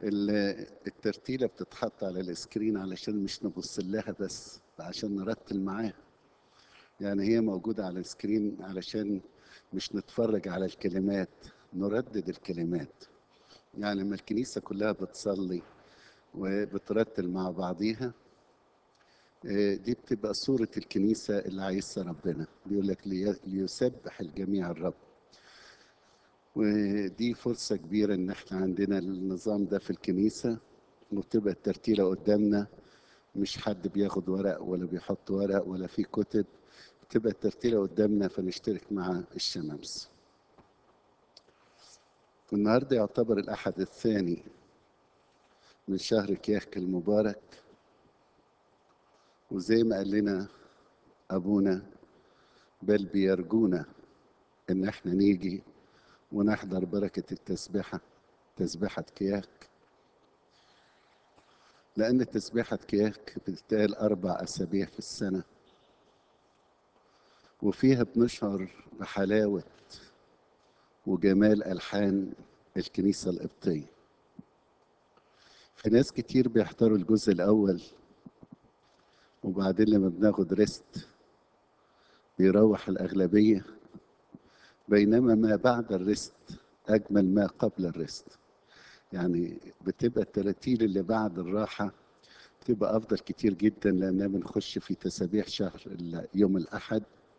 ال- الترتيلة بتتحط على السكرين علشان مش نبص لها بس عشان نرتل معاها يعني هي موجودة على السكرين علشان مش نتفرج على الكلمات نردد الكلمات يعني لما الكنيسة كلها بتصلي وبترتل مع بعضيها آه، دي بتبقى صورة الكنيسة اللي عايزها ربنا بيقول لك لي- ليسبح الجميع الرب ودي فرصة كبيرة إن إحنا عندنا النظام ده في الكنيسة وبتبقى الترتيلة قدامنا مش حد بياخد ورق ولا بيحط ورق ولا في كتب بتبقى الترتيلة قدامنا فنشترك مع الشمامسة النهاردة يعتبر الأحد الثاني من شهر كياك المبارك وزي ما قال لنا أبونا بل بيرجونا إن إحنا نيجي ونحضر بركة التسبيحة تسبيحة كياك لأن تسبيحة كياك بتتقال أربع أسابيع في السنة وفيها بنشعر بحلاوة وجمال ألحان الكنيسة القبطية في ناس كتير بيحضروا الجزء الأول وبعدين لما بناخد ريست بيروح الأغلبية بينما ما بعد الريست أجمل ما قبل الريست يعني بتبقى التراتيل اللي بعد الراحة بتبقى أفضل كتير جدا لأننا بنخش في تسابيح شهر ال- يوم الأحد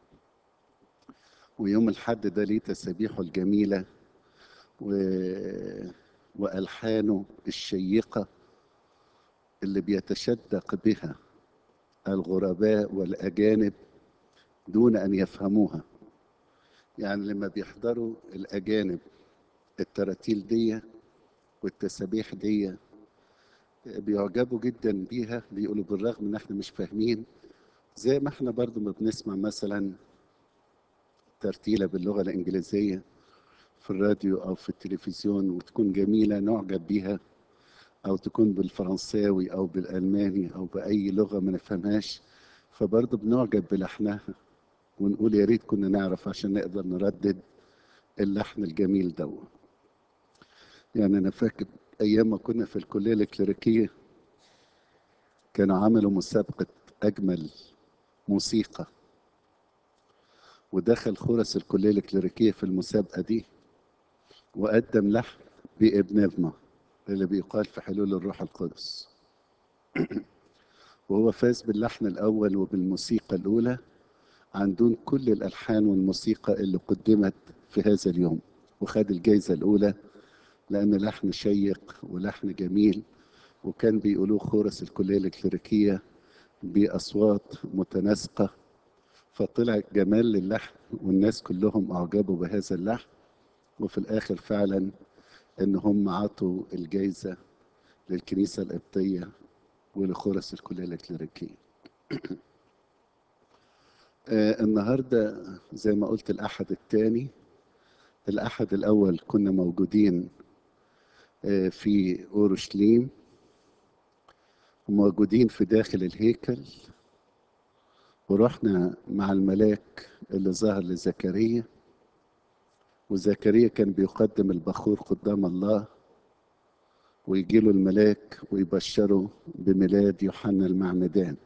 ويوم الحد ده ليه تسابيحه الجميلة و... وألحانه الشيقة اللي بيتشدق بها الغرباء والأجانب دون أن يفهموها يعني لما بيحضروا الأجانب التراتيل دي والتسابيح دي بيعجبوا جدا بيها بيقولوا بالرغم ان احنا مش فاهمين زي ما احنا برضو ما بنسمع مثلا ترتيلة باللغة الإنجليزية في الراديو أو في التلفزيون وتكون جميلة نعجب بيها أو تكون بالفرنساوي أو بالألماني أو بأي لغة ما نفهمهاش فبرضه بنعجب بلحنها ونقول يا ريت كنا نعرف عشان نقدر نردد اللحن الجميل ده يعني أنا فاكر أيام ما كنا في الكلية الكليريكية كانوا عملوا مسابقة أجمل موسيقى ودخل خورس الكلية الكليريكية في المسابقة دي وقدم لحن بابنظمة اللي بيقال في حلول الروح القدس وهو فاز باللحن الأول وبالموسيقى الأولى عن دون كل الألحان والموسيقى اللي قدمت في هذا اليوم وخد الجايزة الأولى لأن لحن شيق ولحن جميل وكان بيقولوه خورس الكلية الكليريكية بأصوات متناسقة فطلع جمال للحن والناس كلهم أعجبوا بهذا اللحن وفي الآخر فعلا إن هم عطوا الجايزة للكنيسة القبطية ولخورس الكلية الكليريكية آه النهاردة زي ما قلت الأحد الثاني الأحد الأول كنا موجودين آه في أورشليم وموجودين في داخل الهيكل ورحنا مع الملاك اللي ظهر لزكريا وزكريا كان بيقدم البخور قدام الله ويجي له الملاك ويبشره بميلاد يوحنا المعمدان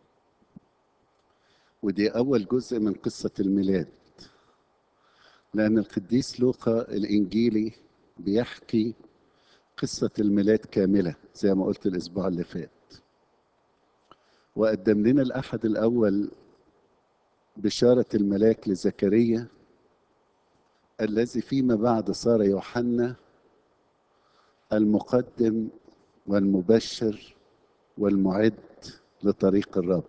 ودي أول جزء من قصة الميلاد لأن القديس لوقا الإنجيلي بيحكي قصة الميلاد كاملة زي ما قلت الأسبوع اللي فات وقدم لنا الأحد الأول بشارة الملاك لزكريا الذي فيما بعد صار يوحنا المقدم والمبشر والمعد لطريق الرب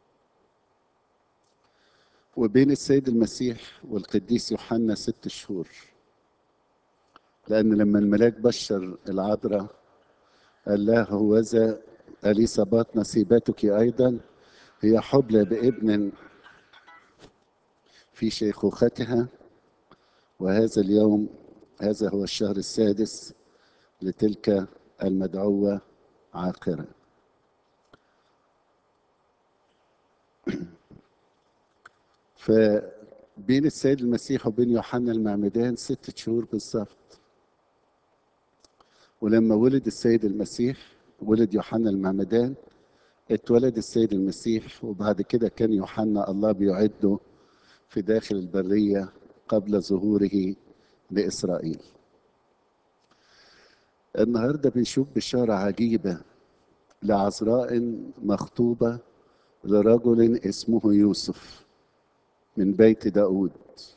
وبين السيد المسيح والقديس يوحنا ست شهور لأن لما الملاك بشر العذراء قال لها هوذا أليصابات نصيبتك أيضا هي حبلى بابن في شيخوختها وهذا اليوم هذا هو الشهر السادس لتلك المدعوة عاقرة فبين السيد المسيح وبين يوحنا المعمدان ستة شهور بالظبط ولما ولد السيد المسيح ولد يوحنا المعمدان اتولد السيد المسيح وبعد كده كان يوحنا الله بيعده في داخل البرية قبل ظهوره لإسرائيل النهاردة بنشوف بشارة عجيبة لعذراء مخطوبة لرجل اسمه يوسف من بيت داود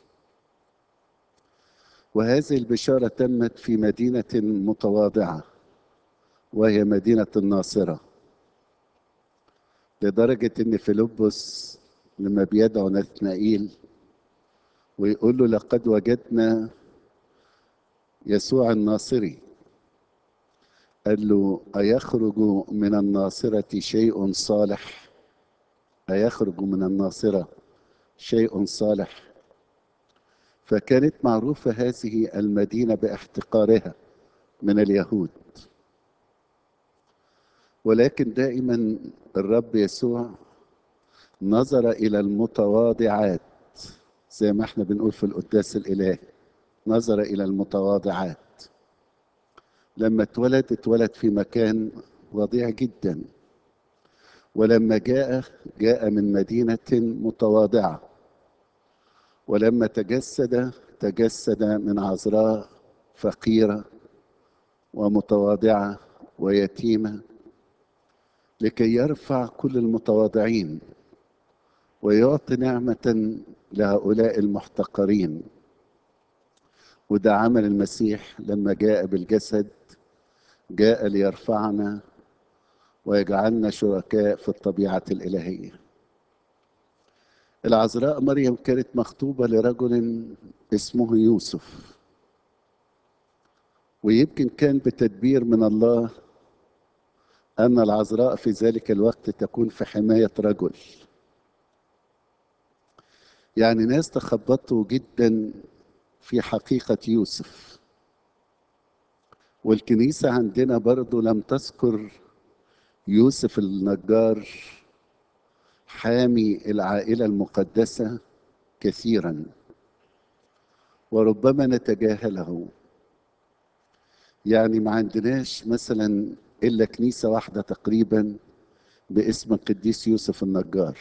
وهذه البشارة تمت في مدينة متواضعة وهي مدينة الناصرة لدرجة إن فيلبس لما بيدعو نثنائيل ويقول له لقد وجدنا يسوع الناصري قال له أيخرج من الناصرة شيء صالح أيخرج من الناصرة شيء صالح فكانت معروفة هذه المدينة باحتقارها من اليهود ولكن دائما الرب يسوع نظر إلى المتواضعات زي ما احنا بنقول في القداس الإلهي نظر إلى المتواضعات لما اتولد اتولد في مكان وضيع جدا ولما جاء جاء من مدينة متواضعة ولما تجسد تجسد من عذراء فقيرة ومتواضعة ويتيمة لكي يرفع كل المتواضعين ويعطي نعمة لهؤلاء المحتقرين وده عمل المسيح لما جاء بالجسد جاء ليرفعنا ويجعلنا شركاء في الطبيعة الإلهية العذراء مريم كانت مخطوبة لرجل اسمه يوسف ويمكن كان بتدبير من الله أن العذراء في ذلك الوقت تكون في حماية رجل يعني ناس تخبطوا جدا في حقيقة يوسف والكنيسة عندنا برضو لم تذكر يوسف النجار حامي العائلة المقدسة كثيرا وربما نتجاهله يعني ما عندناش مثلا إلا كنيسة واحدة تقريبا باسم القديس يوسف النجار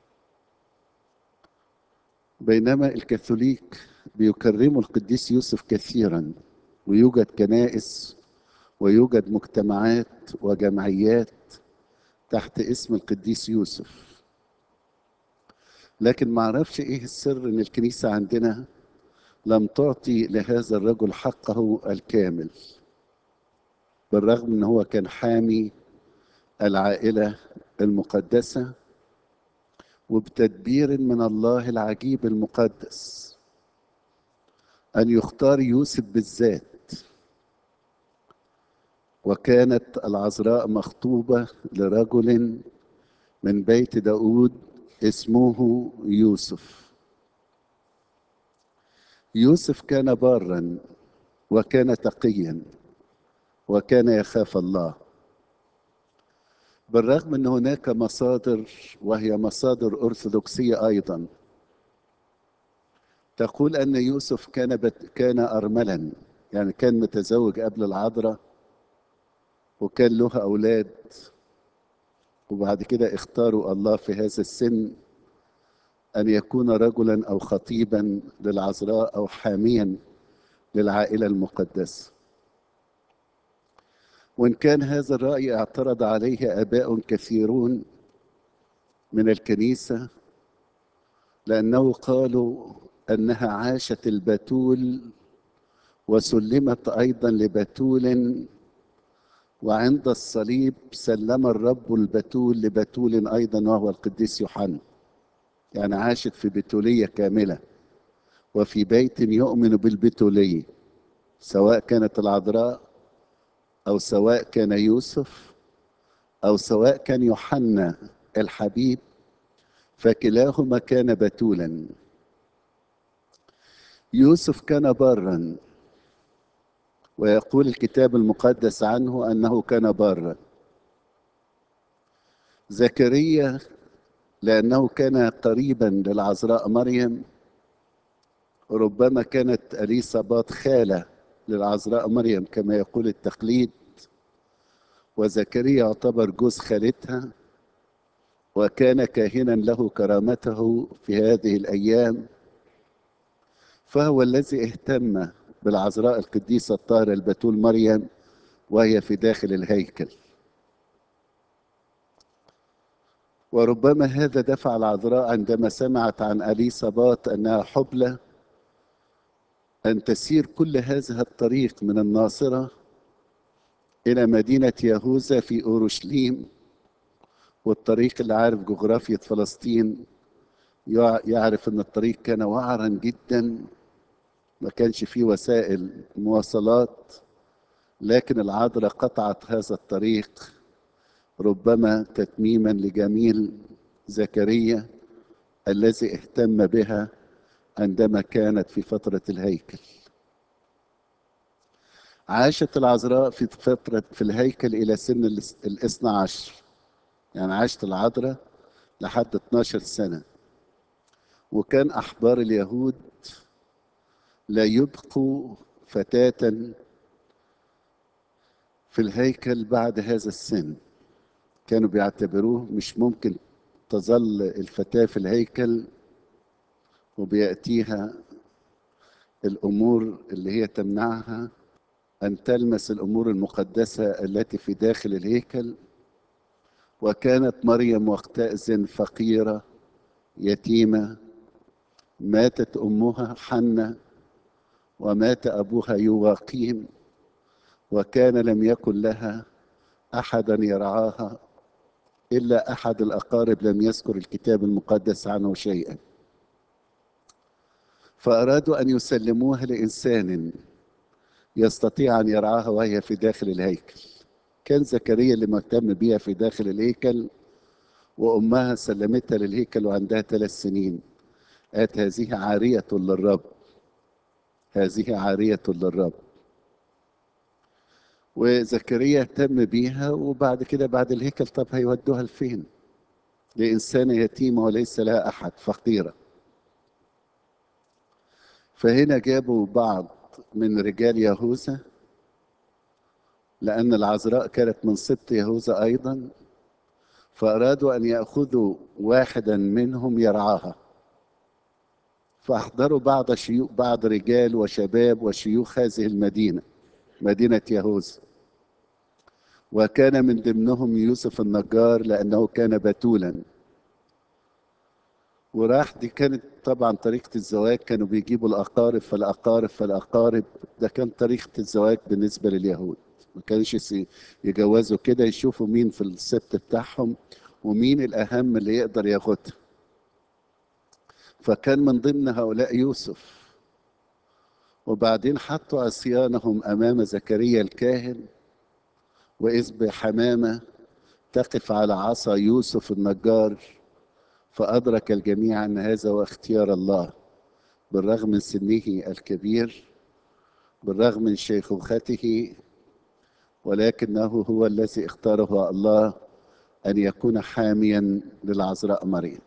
بينما الكاثوليك بيكرموا القديس يوسف كثيرا ويوجد كنائس ويوجد مجتمعات وجمعيات تحت اسم القديس يوسف لكن ما اعرفش ايه السر ان الكنيسه عندنا لم تعطي لهذا الرجل حقه الكامل بالرغم ان هو كان حامي العائله المقدسه وبتدبير من الله العجيب المقدس ان يختار يوسف بالذات وكانت العذراء مخطوبه لرجل من بيت داود اسمه يوسف يوسف كان بارا وكان تقيا وكان يخاف الله بالرغم ان هناك مصادر وهي مصادر ارثوذكسيه ايضا تقول ان يوسف كان بت كان ارملا يعني كان متزوج قبل العذراء وكان له اولاد وبعد كده اختاروا الله في هذا السن ان يكون رجلا او خطيبا للعذراء او حاميا للعائله المقدسه وان كان هذا الراي اعترض عليه اباء كثيرون من الكنيسه لانه قالوا انها عاشت البتول وسلمت ايضا لبتول وعند الصليب سلم الرب البتول لبتول ايضا وهو القديس يوحنا يعني عاشت في بتوليه كامله وفي بيت يؤمن بالبتوليه سواء كانت العذراء او سواء كان يوسف او سواء كان يوحنا الحبيب فكلاهما كان بتولا يوسف كان بارا ويقول الكتاب المقدس عنه انه كان بارا زكريا لانه كان قريبا للعذراء مريم ربما كانت اليصابات خاله للعذراء مريم كما يقول التقليد وزكريا يعتبر جوز خالتها وكان كاهنا له كرامته في هذه الايام فهو الذي اهتم بالعذراء القديسه الطاهره البتول مريم وهي في داخل الهيكل وربما هذا دفع العذراء عندما سمعت عن اليصابات انها حبلى ان تسير كل هذا الطريق من الناصره الى مدينه يهوذا في اورشليم والطريق اللي عارف جغرافية فلسطين يعرف ان الطريق كان وعرا جدا ما كانش فيه وسائل مواصلات لكن العذراء قطعت هذا الطريق ربما تتميما لجميل زكريا الذي اهتم بها عندما كانت في فترة الهيكل عاشت العذراء في فترة في الهيكل إلى سن الاثنى عشر يعني عاشت العذراء لحد 12 سنة وكان أحبار اليهود لا يبقوا فتاة في الهيكل بعد هذا السن كانوا بيعتبروه مش ممكن تظل الفتاة في الهيكل وبيأتيها الأمور اللي هي تمنعها أن تلمس الأمور المقدسة التي في داخل الهيكل وكانت مريم وقتئذ فقيرة يتيمة ماتت أمها حنة ومات أبوها يواقيم وكان لم يكن لها أحدا يرعاها إلا أحد الأقارب لم يذكر الكتاب المقدس عنه شيئا فأرادوا أن يسلموها لإنسان يستطيع أن يرعاها وهي في داخل الهيكل كان زكريا اللي مهتم بيها في داخل الهيكل وأمها سلمتها للهيكل وعندها ثلاث سنين قالت هذه عارية للرب هذه عارية للرب وزكريا اهتم بيها وبعد كده بعد الهيكل طب هيودوها لفين لإنسانة يتيمة وليس لها أحد فقيرة فهنا جابوا بعض من رجال يهوذا لأن العذراء كانت من سبط يهوذا أيضا فأرادوا أن يأخذوا واحدا منهم يرعاها فأحضروا بعض شيوخ بعض رجال وشباب وشيوخ هذه المدينة مدينة يهوذا وكان من ضمنهم يوسف النجار لأنه كان بتولا وراح دي كانت طبعا طريقة الزواج كانوا بيجيبوا الأقارب فالأقارب فالأقارب ده كان طريقة الزواج بالنسبة لليهود ما كانش يجوزوا كده يشوفوا مين في السبت بتاعهم ومين الأهم اللي يقدر ياخدها فكان من ضمن هؤلاء يوسف وبعدين حطوا عصيانهم أمام زكريا الكاهن وإذ بحمامة تقف على عصا يوسف النجار فأدرك الجميع أن هذا هو اختيار الله بالرغم من سنه الكبير بالرغم من شيخوخته ولكنه هو الذي اختاره الله أن يكون حاميا للعذراء مريم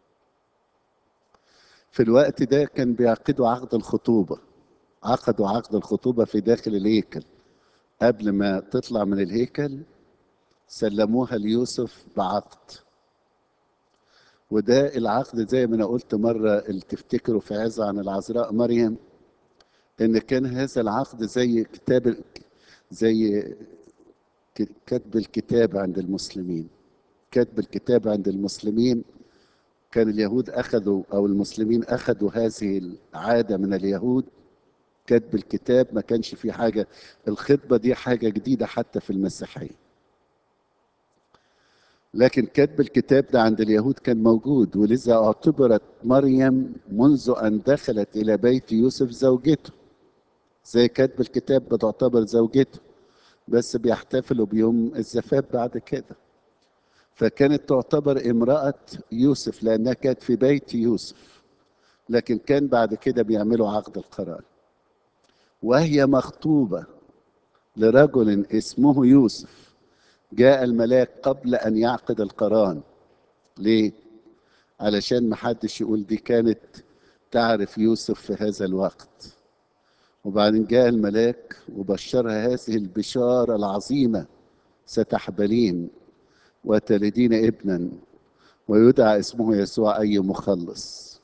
في الوقت ده كان بيعقدوا عقد الخطوبة عقدوا عقد الخطوبة في داخل الهيكل قبل ما تطلع من الهيكل سلموها ليوسف بعقد وده العقد زي ما انا قلت مره اللي تفتكروا في عظه عن العذراء مريم ان كان هذا العقد زي كتاب زي كتب الكتاب عند المسلمين كتب الكتاب عند المسلمين كان اليهود اخذوا او المسلمين اخذوا هذه العاده من اليهود كتب الكتاب ما كانش في حاجه الخطبه دي حاجه جديده حتى في المسيحيه لكن كتب الكتاب ده عند اليهود كان موجود ولذا اعتبرت مريم منذ ان دخلت الى بيت يوسف زوجته زي كتب الكتاب بتعتبر زوجته بس بيحتفلوا بيوم الزفاف بعد كده فكانت تعتبر امرأة يوسف لأنها كانت في بيت يوسف لكن كان بعد كده بيعملوا عقد القرار وهي مخطوبة لرجل اسمه يوسف جاء الملاك قبل أن يعقد القران ليه؟ علشان محدش يقول دي كانت تعرف يوسف في هذا الوقت وبعدين جاء الملاك وبشرها هذه البشارة العظيمة ستحبلين وتلدين ابنا ويدعى اسمه يسوع أي مخلص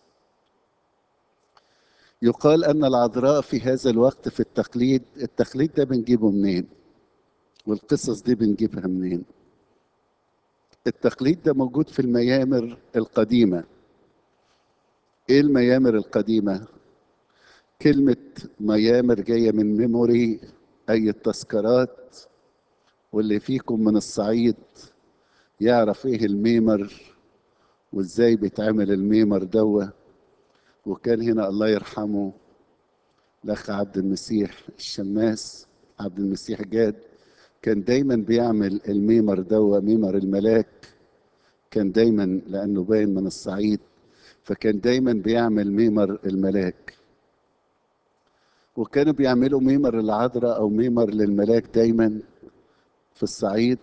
يقال أن العذراء في هذا الوقت في التقليد التقليد ده بنجيبه منين والقصص دي بنجيبها منين التقليد ده موجود في الميامر القديمة ايه الميامر القديمة كلمة ميامر جاية من ميموري أي التذكارات واللي فيكم من الصعيد يعرف ايه الميمر وازاي بيتعمل الميمر دوا وكان هنا الله يرحمه الاخ عبد المسيح الشماس عبد المسيح جاد كان دايما بيعمل الميمر دوا ميمر الملاك كان دايما لانه باين من الصعيد فكان دايما بيعمل ميمر الملاك وكانوا بيعملوا ميمر العذراء او ميمر للملاك دايما في الصعيد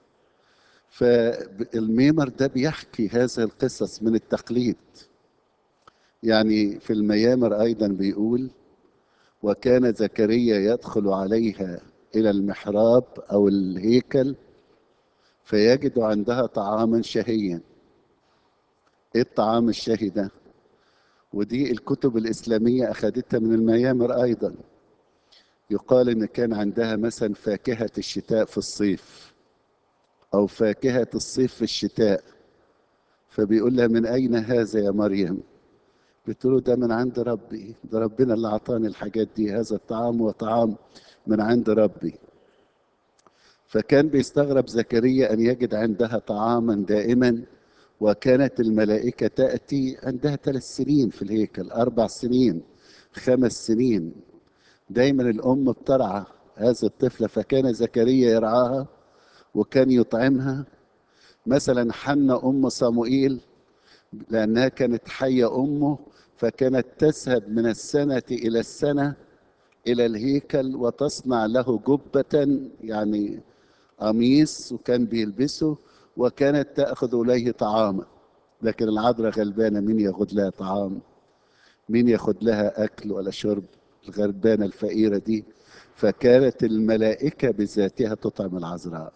فالميمر ده بيحكي هذه القصص من التقليد يعني في الميامر ايضا بيقول وكان زكريا يدخل عليها الى المحراب او الهيكل فيجد عندها طعاما شهيا ايه الطعام الشهي ده ودي الكتب الاسلاميه اخذتها من الميامر ايضا يقال ان كان عندها مثلا فاكهه الشتاء في الصيف او فاكهه الصيف في الشتاء فبيقول لها من اين هذا يا مريم بتقول ده من عند ربي ده ربنا اللي اعطاني الحاجات دي هذا الطعام وطعام من عند ربي فكان بيستغرب زكريا ان يجد عندها طعاما دائما وكانت الملائكه تاتي عندها ثلاث سنين في الهيكل اربع سنين خمس سنين دايما الام بترعى هذه الطفله فكان زكريا يرعاها وكان يطعمها مثلا حنا ام صموئيل لانها كانت حيه امه فكانت تذهب من السنه الى السنه الى الهيكل وتصنع له جبه يعني قميص وكان بيلبسه وكانت تاخذ اليه طعاما لكن العذراء غلبانه مين ياخذ لها طعام مين ياخذ لها اكل ولا شرب الغلبانه الفقيره دي فكانت الملائكه بذاتها تطعم العذراء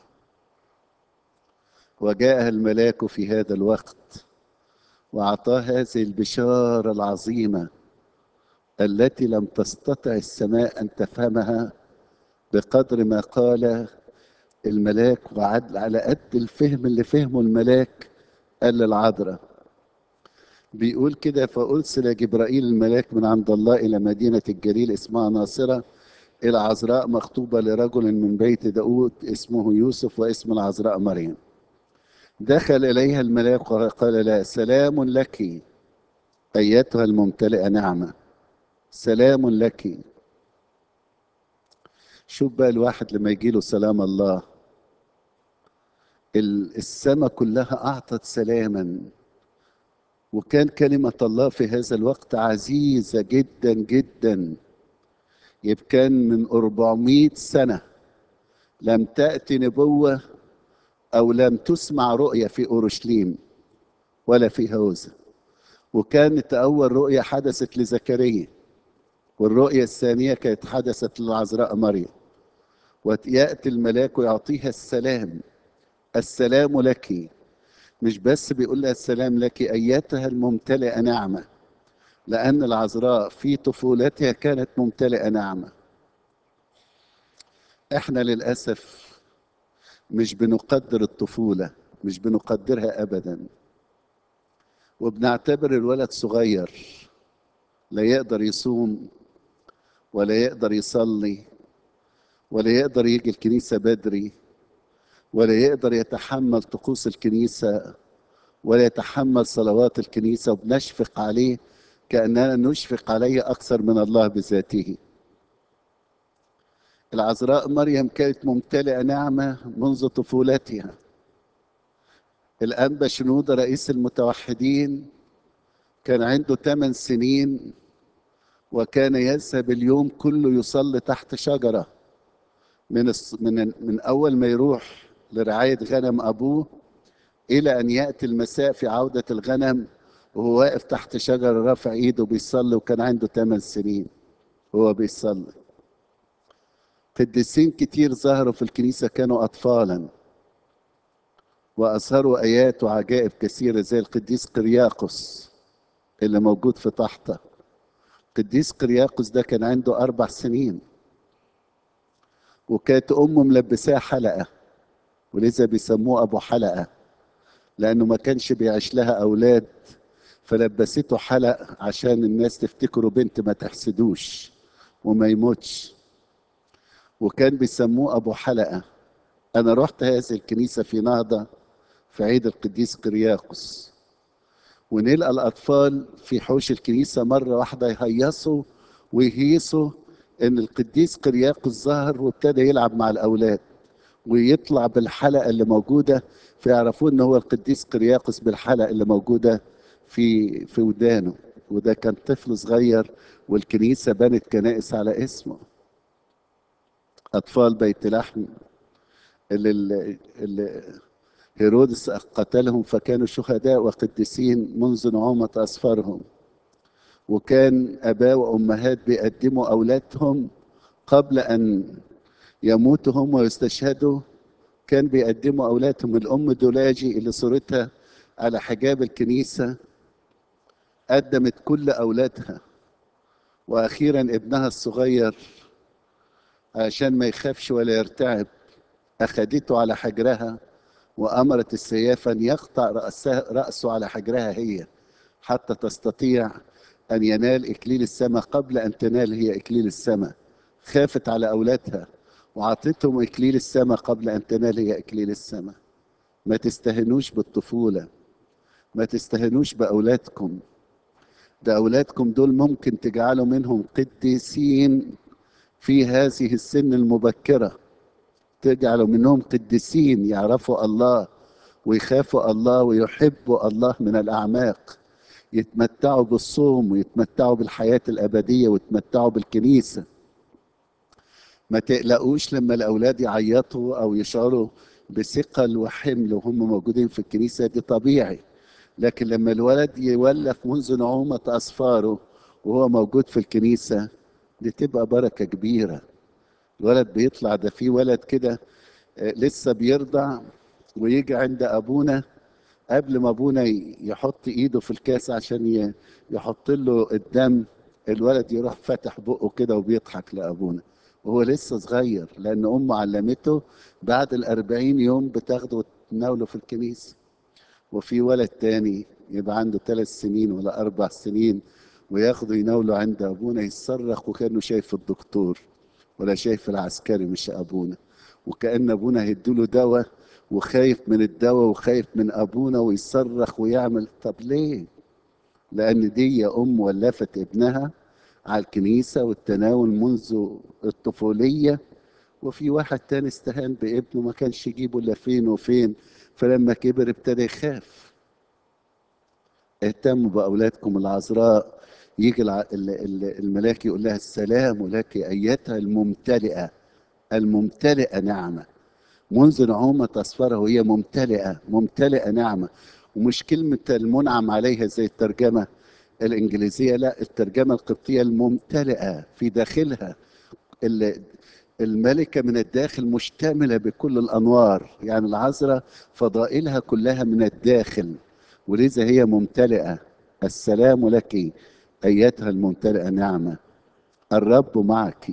وجاءها الملاك في هذا الوقت واعطاه هذه البشاره العظيمه التي لم تستطع السماء ان تفهمها بقدر ما قال الملاك وعد على قد الفهم اللي فهمه الملاك قال للعذراء بيقول كده فأرسل جبرائيل الملاك من عند الله إلى مدينة الجليل اسمها ناصرة إلى عذراء مخطوبة لرجل من بيت داود اسمه يوسف واسم العذراء مريم دخل إليها الملاك وقال لها سلام لك أيتها الممتلئة نعمة سلام لك شوف بقى الواحد لما يجي له سلام الله السماء كلها أعطت سلاما وكان كلمة الله في هذا الوقت عزيزة جدا جدا يبقى كان من 400 سنة لم تأتي نبوة أو لم تسمع رؤية في أورشليم ولا في هوزة وكانت أول رؤية حدثت لزكريا والرؤية الثانية كانت حدثت للعذراء مريم ويأتي الملاك ويعطيها السلام السلام لك مش بس بيقول لها السلام لك أيتها الممتلئة نعمة لأن العذراء في طفولتها كانت ممتلئة نعمة احنا للأسف مش بنقدر الطفولة مش بنقدرها أبدا وبنعتبر الولد صغير لا يقدر يصوم ولا يقدر يصلي ولا يقدر يجي الكنيسة بدري ولا يقدر يتحمل طقوس الكنيسة ولا يتحمل صلوات الكنيسة وبنشفق عليه كأننا نشفق عليه أكثر من الله بذاته العذراء مريم كانت ممتلئة نعمة منذ طفولتها الأنبا شنودة رئيس المتوحدين كان عنده ثمان سنين وكان يذهب اليوم كله يصلي تحت شجرة من من من أول ما يروح لرعاية غنم أبوه إلى أن يأتي المساء في عودة الغنم وهو واقف تحت شجرة رافع إيده بيصلي وكان عنده ثمان سنين وهو بيصلي قديسين كتير ظهروا في الكنيسة كانوا أطفالا وأظهروا آيات وعجائب كثيرة زي القديس قرياقس اللي موجود في طحطة قديس قرياقس ده كان عنده أربع سنين وكانت أمه ملبساه حلقة ولذا بيسموه أبو حلقة لأنه ما كانش بيعيش لها أولاد فلبسته حلق عشان الناس تفتكره بنت ما تحسدوش وما يموتش وكان بيسموه أبو حلقة أنا رحت هذه الكنيسة في نهضة في عيد القديس قرياقس ونلقى الأطفال في حوش الكنيسة مرة واحدة يهيصوا ويهيصوا إن القديس قرياقس ظهر وابتدى يلعب مع الأولاد ويطلع بالحلقة اللي موجودة فيعرفوا إن هو القديس قرياقس بالحلقة اللي موجودة في في ودانه وده كان طفل صغير والكنيسة بنت كنائس على اسمه أطفال بيت لحم اللي, اللي هيرودس قتلهم فكانوا شهداء وقديسين منذ نعومة أسفارهم وكان آباء وأمهات بيقدموا أولادهم قبل أن يموتوا هم ويستشهدوا كان بيقدموا أولادهم الأم دولاجي اللي صورتها على حجاب الكنيسة قدمت كل أولادها وأخيرا ابنها الصغير عشان ما يخافش ولا يرتعب أخدته على حجرها وأمرت السياف أن يقطع رأسه, رأسه على حجرها هي حتى تستطيع أن ينال إكليل السماء قبل أن تنال هي إكليل السماء خافت على أولادها وعطتهم إكليل السماء قبل أن تنال هي إكليل السماء ما تستهنوش بالطفولة ما تستهنوش بأولادكم ده أولادكم دول ممكن تجعلوا منهم قديسين في هذه السن المبكرة تجعلوا منهم قديسين يعرفوا الله ويخافوا الله ويحبوا الله من الأعماق يتمتعوا بالصوم ويتمتعوا بالحياة الأبدية ويتمتعوا بالكنيسة ما تقلقوش لما الأولاد يعيطوا أو يشعروا بثقل وحمل وهم موجودين في الكنيسة دي طبيعي لكن لما الولد يولف منذ نعومة أصفاره وهو موجود في الكنيسة دي تبقى بركة كبيرة الولد بيطلع ده في ولد كده لسه بيرضع ويجي عند أبونا قبل ما أبونا يحط إيده في الكاس عشان يحط له الدم الولد يروح فاتح بقه كده وبيضحك لأبونا وهو لسه صغير لأن أمه علمته بعد الأربعين يوم بتاخده وتناوله في الكنيسة وفي ولد تاني يبقى عنده ثلاث سنين ولا أربع سنين وياخده يناوله عند أبونا يصرخ وكأنه شايف الدكتور ولا شايف العسكري مش أبونا وكأن أبونا هيدوله دواء وخايف من الدواء وخايف من أبونا ويصرخ ويعمل طب ليه؟ لأن دي يا أم ولفت ابنها على الكنيسة والتناول منذ الطفولية وفي واحد تاني استهان بابنه ما كانش يجيبه إلا فين وفين فلما كبر ابتدى يخاف اهتموا بأولادكم العذراء يجي الملاك يقول لها السلام لك أيتها الممتلئة الممتلئة نعمة منذ نعومة أصفرها وهي ممتلئة ممتلئة نعمة ومش كلمة المنعم عليها زي الترجمة الإنجليزية لا الترجمة القبطية الممتلئة في داخلها الملكة من الداخل مشتملة بكل الأنوار يعني العذراء فضائلها كلها من الداخل ولذا هي ممتلئة السلام لك أيتها الممتلئة نعمة الرب معك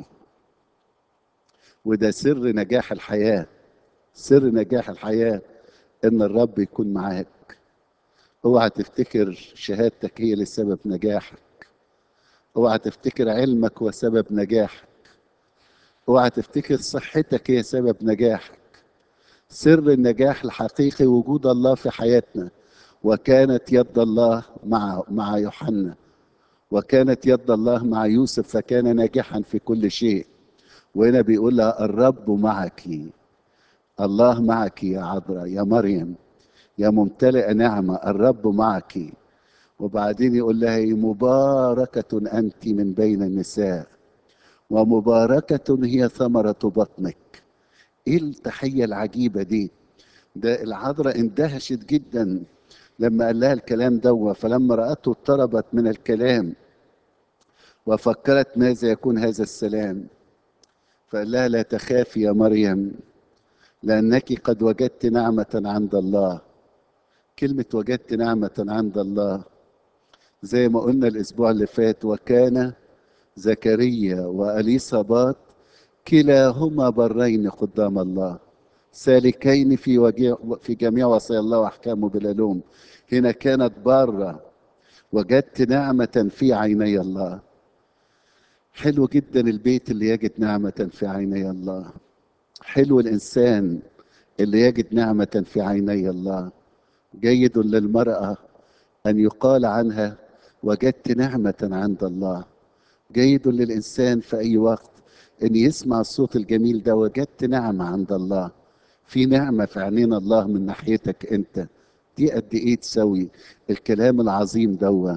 وده سر نجاح الحياة سر نجاح الحياة إن الرب يكون معاك اوعى تفتكر شهادتك هي اللي سبب نجاحك اوعى تفتكر علمك هو سبب نجاحك اوعى تفتكر صحتك هي سبب نجاحك سر النجاح الحقيقي وجود الله في حياتنا وكانت يد الله مع مع يوحنا وكانت يد الله مع يوسف فكان ناجحا في كل شيء وهنا بيقول لها الرب معك الله معك يا عذراء يا مريم يا ممتلئة نعمة الرب معك وبعدين يقول لها مباركة أنت من بين النساء ومباركة هي ثمرة بطنك ايه التحية العجيبة دي ده العذراء اندهشت جدا لما قال لها الكلام دوا فلما رأته اضطربت من الكلام وفكرت ماذا يكون هذا السلام فقال لها لا تخافي يا مريم لأنك قد وجدت نعمة عند الله كلمة وجدت نعمة عند الله زي ما قلنا الأسبوع اللي فات وكان زكريا وأليصابات كلاهما برين قدام الله سالكين في وجه في جميع وصايا الله واحكامه بلا لوم هنا كانت باره وجدت نعمة في عيني الله حلو جدا البيت اللي يجد نعمة في عيني الله حلو الإنسان اللي يجد نعمة في عيني الله جيد للمرأة أن يقال عنها وجدت نعمة عند الله جيد للإنسان في أي وقت أن يسمع الصوت الجميل ده وجدت نعمة عند الله في نعمة في عينين الله من ناحيتك أنت دي قد إيه تسوي الكلام العظيم دوا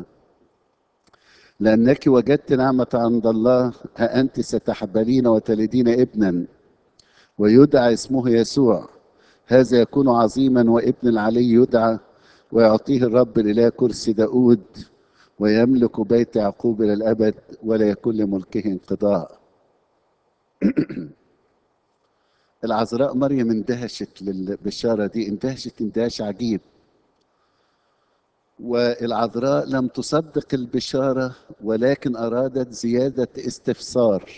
لأنك وجدت نعمة عند الله ها أنت ستحبلين وتلدين ابنا ويدعى اسمه يسوع هذا يكون عظيما وابن العلي يدعى ويعطيه الرب الإله كرسي داود ويملك بيت يعقوب إلى الأبد ولا يكون لملكه انقضاء العذراء مريم اندهشت للبشارة دي اندهشت اندهاش عجيب والعذراء لم تصدق البشارة ولكن أرادت زيادة استفسار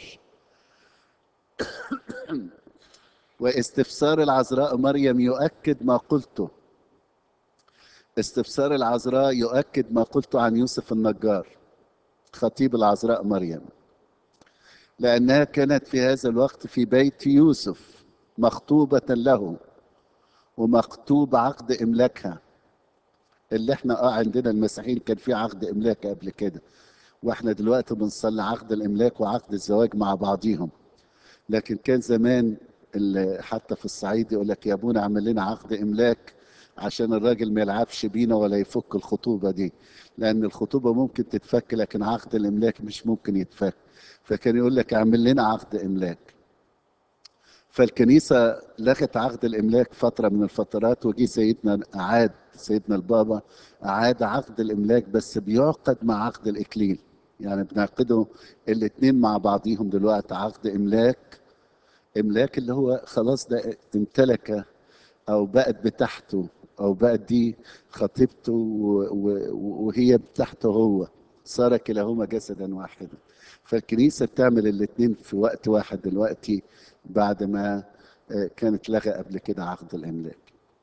واستفسار العذراء مريم يؤكد ما قلته استفسار العذراء يؤكد ما قلته عن يوسف النجار خطيب العذراء مريم لأنها كانت في هذا الوقت في بيت يوسف مخطوبة له ومكتوب عقد إملاكها اللي احنا اه عندنا المسيحيين كان في عقد إملاك قبل كده واحنا دلوقتي بنصلي عقد الإملاك وعقد الزواج مع بعضيهم لكن كان زمان اللي حتى في الصعيد يقول لك يا ابونا اعمل لنا عقد إملاك عشان الراجل ما يلعبش بينا ولا يفك الخطوبة دي لأن الخطوبة ممكن تتفك لكن عقد الإملاك مش ممكن يتفك فكان يقول لك اعمل لنا عقد إملاك فالكنيسة لغت عقد الإملاك فترة من الفترات وجي سيدنا أعاد سيدنا البابا أعاد عقد الإملاك بس بيعقد مع عقد الإكليل يعني بنعقده الاتنين مع بعضيهم دلوقتي عقد إملاك إملاك اللي هو خلاص ده امتلك أو بقت بتاعته أو بقت دي خطيبته وهي بتاعته هو صار كلاهما جسدا واحدا فالكنيسة بتعمل الاتنين في وقت واحد دلوقتي بعد ما كانت لغى قبل كده عقد الإملاك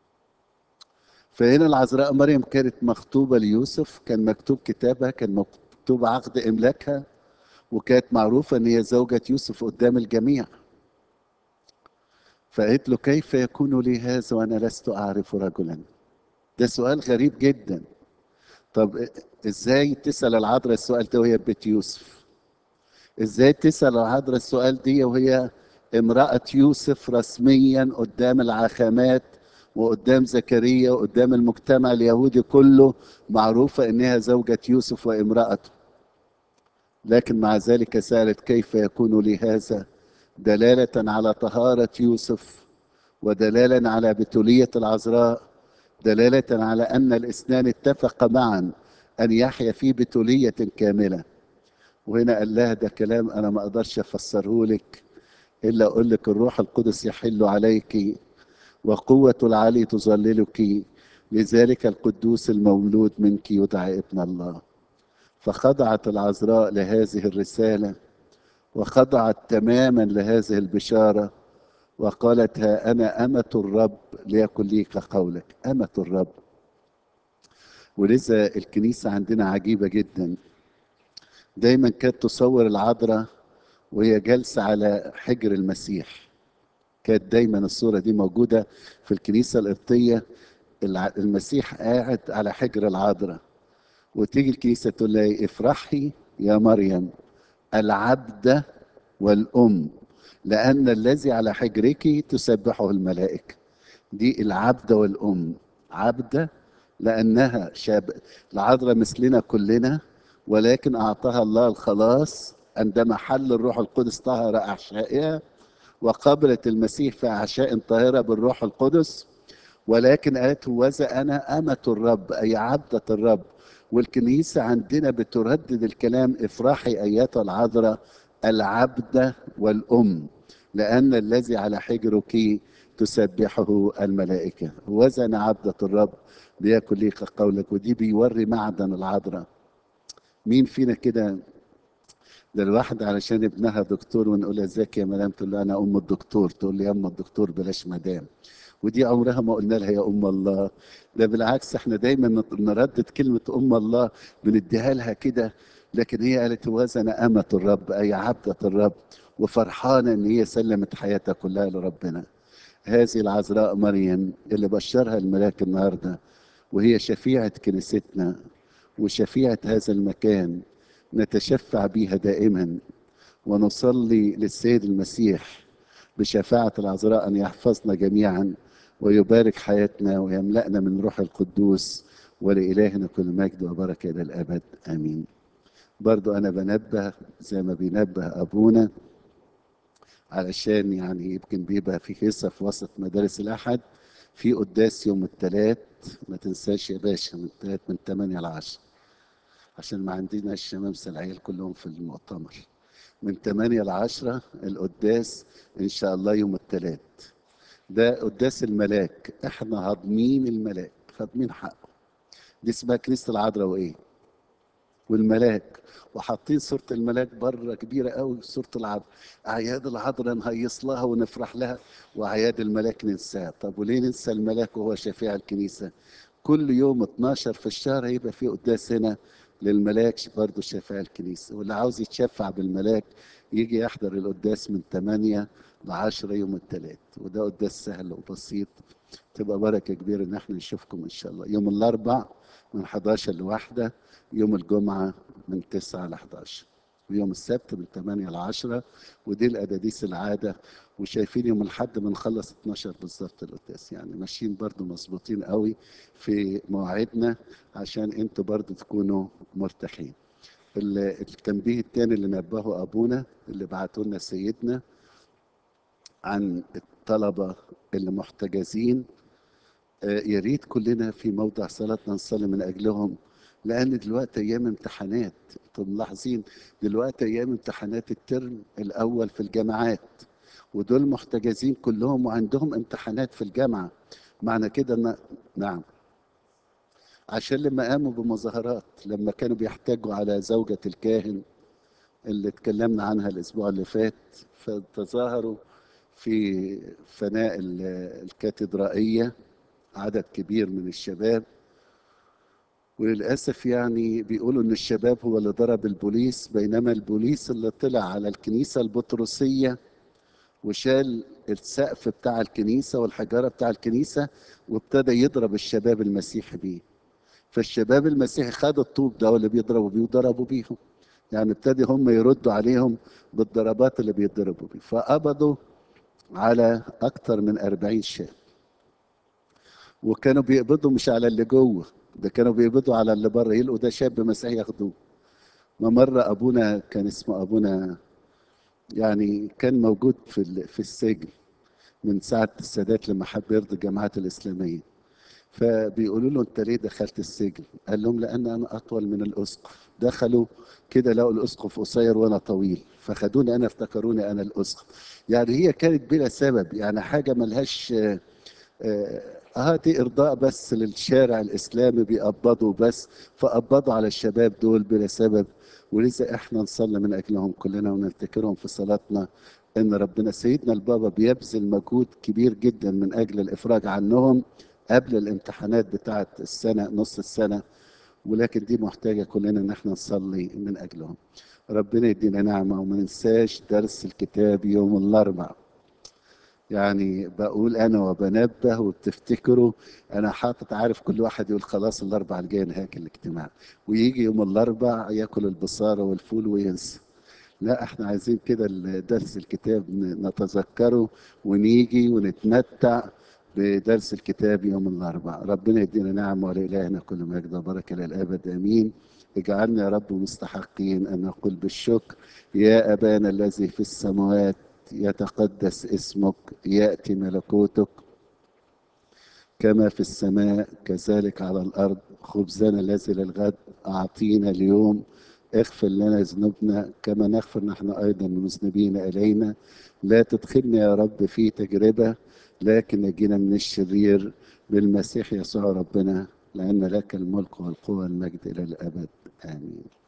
فهنا العذراء مريم كانت مخطوبة ليوسف كان مكتوب كتابها كان مكتوب عقد إملاكها وكانت معروفة أن هي زوجة يوسف قدام الجميع فقالت له كيف يكون لي هذا وأنا لست أعرف رجلا ده سؤال غريب جدا طب ازاي تسأل العذراء السؤال ده وهي بيت يوسف ازاي تسأل العذراء السؤال دي وهي امرأة يوسف رسميا قدام العخامات وقدام زكريا وقدام المجتمع اليهودي كله معروفة انها زوجة يوسف وامرأته لكن مع ذلك سألت كيف يكون لي هذا دلالة على طهارة يوسف ودلالة على بتولية العذراء دلالة على أن الاثنان اتفقا معا أن يحيا في بتولية كاملة وهنا قال لها ده كلام أنا ما أقدرش أفسره لك إلا أقول لك الروح القدس يحل عليك وقوة العلي تظللك لذلك القدوس المولود منك يدعى ابن الله فخضعت العذراء لهذه الرسالة وخضعت تماما لهذه البشارة وقالت ها أنا أمة الرب ليكن لي كقولك أمة الرب ولذا الكنيسة عندنا عجيبة جدا دايما كانت تصور العذراء وهي جالسة على حجر المسيح كانت دايما الصورة دي موجودة في الكنيسة القبطية المسيح قاعد على حجر العذراء وتيجي الكنيسة تقول لها افرحي يا مريم العبد والأم لأن الذي على حجرك تسبحه الملائكة دي العبد والأم عبدة لأنها شاب العذراء مثلنا كلنا ولكن أعطاها الله الخلاص عندما حل الروح القدس طهر أحشائها وقبلت المسيح في أحشاء طاهرة بالروح القدس ولكن قالت هوذا أنا أمة الرب أي عبدة الرب والكنيسة عندنا بتردد الكلام افرحي أيتها العذراء العبدة والأم لأن الذي على حجرك تسبحه الملائكة وزن عبدة الرب ليكن ليك قولك ودي بيوري معدن العذراء مين فينا كده ده الواحد علشان ابنها دكتور ونقول لها ازيك يا مدام تقول لها انا ام الدكتور تقول لي يا ام الدكتور بلاش مدام ودي عمرها ما قلنا لها يا ام الله ده بالعكس احنا دايما نردد كلمه ام الله بنديها لها كده لكن هي قالت وزن امه الرب اي عبده الرب وفرحانه ان هي سلمت حياتها كلها لربنا هذه العذراء مريم اللي بشرها الملاك النهارده وهي شفيعه كنيستنا وشفيعه هذا المكان نتشفع بيها دائما ونصلي للسيد المسيح بشفاعة العذراء أن يحفظنا جميعا ويبارك حياتنا ويملأنا من روح القدوس ولإلهنا كل مجد وبركة إلى الأبد آمين برضو أنا بنبه زي ما بينبه أبونا علشان يعني يمكن بيبقى في هيصة في وسط مدارس الأحد في قداس يوم الثلاث ما تنساش يا باشا من الثلاث من 8 ل 10 عشان ما عندنا الشمامسة العيال كلهم في المؤتمر من 8 ل 10 القداس ان شاء الله يوم الثلاث ده قداس الملاك احنا هاضمين الملاك هاضمين حقه دي اسمها كنيسه العذراء وايه والملاك وحاطين صورة الملاك بره كبيرة قوي صورة العذراء أعياد العذراء نهيص لها ونفرح لها وأعياد الملاك ننساها طب وليه ننسى الملاك وهو شفيع الكنيسة كل يوم 12 في الشهر هيبقى في قداس هنا للملاك برضه شفاع الكنيسة واللي عاوز يتشفع بالملاك يجي يحضر القداس من 8 ل 10 يوم الثلاث وده قداس سهل وبسيط تبقى بركة كبيرة إن احنا نشوفكم إن شاء الله يوم الأربع من 11 لواحدة يوم الجمعة من 9 ل 11 ويوم السبت من 8 ل 10 ودي الأداديس العادة وشايفين يوم الحد بنخلص 12 بالظبط القداس يعني ماشيين برضو مظبوطين قوي في مواعيدنا عشان انتوا برضو تكونوا مرتاحين التنبيه الثاني اللي نبهه ابونا اللي بعته لنا سيدنا عن الطلبه اللي محتجزين يا ريت كلنا في موضع صلاتنا نصلي من اجلهم لان دلوقتي ايام امتحانات انتم ملاحظين دلوقتي ايام امتحانات الترم الاول في الجامعات ودول محتجزين كلهم وعندهم امتحانات في الجامعه معنى كده ان نعم عشان لما قاموا بمظاهرات لما كانوا بيحتجوا على زوجة الكاهن اللي اتكلمنا عنها الأسبوع اللي فات فتظاهروا في فناء الكاتدرائية عدد كبير من الشباب وللأسف يعني بيقولوا إن الشباب هو اللي ضرب البوليس بينما البوليس اللي طلع على الكنيسة البطرسية وشال السقف بتاع الكنيسة والحجارة بتاع الكنيسة وابتدى يضرب الشباب المسيحي بيه فالشباب المسيحي خدوا الطوب ده واللي بيضربوا بيه وضربوا بيهم يعني ابتدي هم يردوا عليهم بالضربات اللي بيضربوا بيه فقبضوا على أكثر من أربعين شاب وكانوا بيقبضوا مش على اللي جوه ده كانوا بيقبضوا على اللي بره يلقوا ده شاب مسيحي ياخدوه ما مرة أبونا كان اسمه أبونا يعني كان موجود في في السجن من ساعة السادات لما حب يرضي الجماعات الإسلامية فبيقولوا له أنت ليه دخلت السجن؟ قال لهم لأن أنا أطول من الأسقف دخلوا كده لقوا الأسقف قصير وأنا طويل فخدوني أنا افتكروني أنا الأسقف يعني هي كانت بلا سبب يعني حاجة ملهاش آه, آه دي إرضاء بس للشارع الإسلامي بيقبضوا بس فقبضوا على الشباب دول بلا سبب ولذا احنا نصلي من اجلهم كلنا ونفتكرهم في صلاتنا ان ربنا سيدنا البابا بيبذل مجهود كبير جدا من اجل الافراج عنهم قبل الامتحانات بتاعه السنه نص السنه ولكن دي محتاجه كلنا ان احنا نصلي من اجلهم ربنا يدينا نعمه وما ننساش درس الكتاب يوم الاربعاء يعني بقول انا وبنبه وبتفتكروا انا حاطط عارف كل واحد يقول خلاص الاربع الجاي نهاك الاجتماع ويجي يوم الاربع ياكل البصاره والفول وينسى لا احنا عايزين كده درس الكتاب نتذكره ونيجي ونتمتع بدرس الكتاب يوم الاربع ربنا يدينا نعمه ولالهنا كل مجد وبركه للابد امين اجعلنا يا رب مستحقين ان نقول بالشكر يا ابانا الذي في السماوات يتقدس اسمك ياتي ملكوتك كما في السماء كذلك على الأرض خبزنا الذي للغد أعطينا اليوم اغفر لنا ذنوبنا كما نغفر نحن أيضا المذنبين إلينا لا تدخلنا يا رب في تجربة لكن نجينا من الشرير بالمسيح يسوع ربنا لأن لك الملك والقوة والمجد إلى الأبد آمين